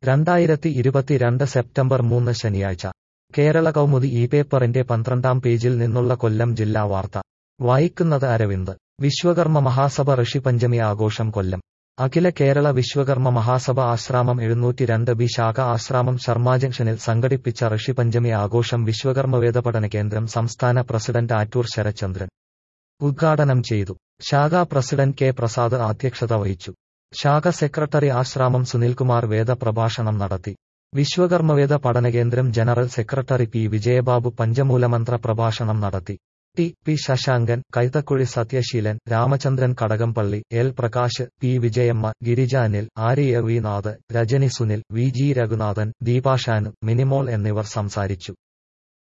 രണ്ടായിരത്തി ഇരുപത്തിരണ്ട് സെപ്റ്റംബർ മൂന്ന് ശനിയാഴ്ച കേരള കൗമുദി ഈ പേപ്പറിന്റെ പന്ത്രണ്ടാം പേജിൽ നിന്നുള്ള കൊല്ലം ജില്ലാ വാർത്ത വായിക്കുന്നത് അരവിന്ദ് വിശ്വകർമ്മ മഹാസഭ ഋഷിപഞ്ചമി ആഘോഷം കൊല്ലം അഖില കേരള വിശ്വകർമ്മ മഹാസഭ ആശ്രാമം എഴുന്നൂറ്റിരണ്ട് ബി ശാഖ ആശ്രാമം ശർമാ ജംഗ്ഷനിൽ സംഘടിപ്പിച്ച ഋഷിപഞ്ചമി ആഘോഷം വിശ്വകർമ്മ വേദപഠന കേന്ദ്രം സംസ്ഥാന പ്രസിഡന്റ് ആറ്റൂർ ശരചന്ദ്രൻ ഉദ്ഘാടനം ചെയ്തു ശാഖാ പ്രസിഡന്റ് കെ പ്രസാദ് അധ്യക്ഷത വഹിച്ചു ശാഖ സെക്രട്ടറി ആശ്രാമം സുനിൽകുമാർ വേദ പ്രഭാഷണം നടത്തി വിശ്വകർമ്മവേദ പഠനകേന്ദ്രം ജനറൽ സെക്രട്ടറി പി വിജയബാബു പഞ്ചമൂലമന്ത്ര പ്രഭാഷണം നടത്തി T P Sasankan Kaithakuzhi Sathyaseelan Ramachandran Kadakampally L Prakash P Vijayamma Girija Anil Arya Vinath Rajani Sunil V G Raghunathan Deepashanu Minimol എന്നിവർ സംസാരിച്ചു